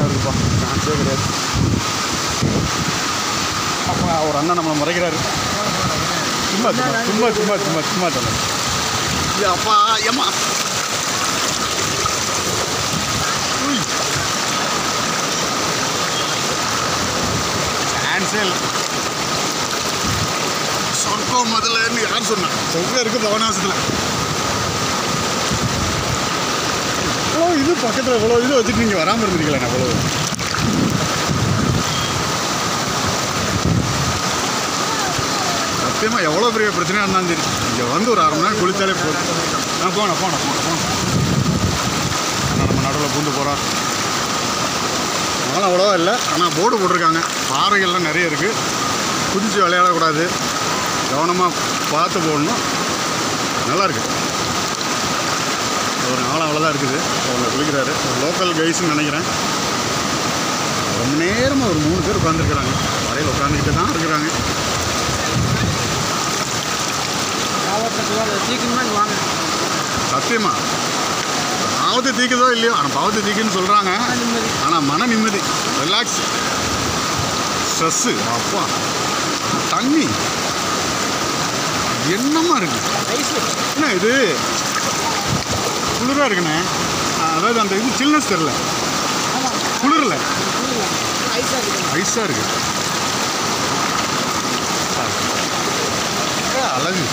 இருக்குப்பா சான்ஸே கிடையாது அப்பா ஒரு அண்ணன் நம்மளை முறைக்கிறாரு சும்மா சும்மா சும்மா சும்மா சும்மா சும்மா சொல்ல அப்பா ஏம்மா உய். சான்ஸே இல்லை சொர்க்கம் முதல்லன்னு யார் சொன்னா சொர்க்கம் இருக்கு பவனாசத்தில் இவ்வளோ இது பக்கத்தில் இவ்வளோ இது வச்சுட்டு நீங்கள் வராமல் இருந்திருக்கீங்களா அவ்வளோ சத்தியமாக எவ்வளோ பெரிய பிரச்சனையாக இருந்தாலும் சரி இங்கே வந்து ஒரு அரை மணி நேரம் குளித்தாலே போதும் நான் போனேன் போனேன் போனேன் போனேன் ஆனால் நம்ம நடுவில் பூந்து போகிறோம் மழை அவ்வளோவா இல்லை ஆனால் போர்டு போட்டிருக்காங்க பாறைகள்லாம் நிறைய இருக்குது குதிச்சு விளையாடக்கூடாது கவனமாக பார்த்து போடணும் நல்லா இருக்கு ஒரு நாள் அவ்வளோதான் இருக்குது அவங்க குளிக்கிறாரு ஒரு லோக்கல் கைஸ்ன்னு நினைக்கிறேன் ரொம்ப நேரமாக ஒரு மூணு பேர் உட்காந்துருக்குறாங்க வரையில் உட்காந்துக்கிட்டு தான் இருக்கிறாங்க சீக்கிரமாக வாங்க சத்தியமா பாவத்தை தீக்குதோ இல்லையோ ஆனால் பாவத்தை தீக்குன்னு சொல்கிறாங்க நிம்மதி ஆனால் மன நிம்மதி ரிலாக்ஸ் ஸ்ட்ரெஸ்ஸு அப்பா தண்ணி என்னமா இருக்கு ஐஸ் என்ன இது குளிராக இருக்குண்ணே அதாவது அந்த இது சில்னஸ் தெரில ஆமாம் குளிரில் ஐஸாக இருக்குது ஐஸாக இருக்கு ஏ, அழகு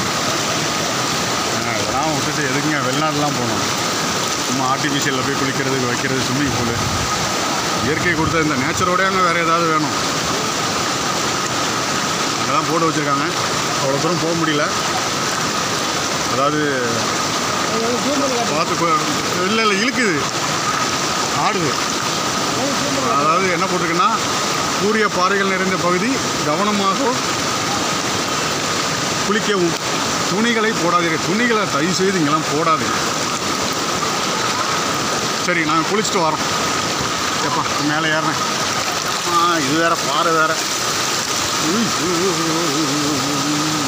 ஆ, இதெல்லாம் விட்டுட்டு எதுக்குங்க வெளிநாடுலாம் போகணும் சும்மா ஆர்டிஃபிஷியலில் போய் குளிக்கிறது வைக்கிறது ஸ்விம்மிங் பூலு இயற்கை கொடுத்த இந்த நேச்சரோடய அங்கே வேறு ஏதாவது வேணும் அங்கெல்லாம் போட்டு வச்சுருக்காங்க அவ்வளோ தூரம் போக முடியல அதாவது பார்த்து போ- இல்லை இல்லை இழுக்குது ஆடுது அதாவது என்ன போட்டிருக்குன்னா கூரிய பாறைகள் நிறைந்த பகுதி கவனமாக குளிக்கவும் துணிகளை போடாதீர்கள் துணிகளை தயவு செய்து இங்கெல்லாம் போடாதீங்க சரி நாங்கள் குளிச்சுட்டு வரோம் எப்பா மேலே ஏறுறேன் ஆ இது வேற பாறை வேற உய், உய், உய், உய், உய், உய்.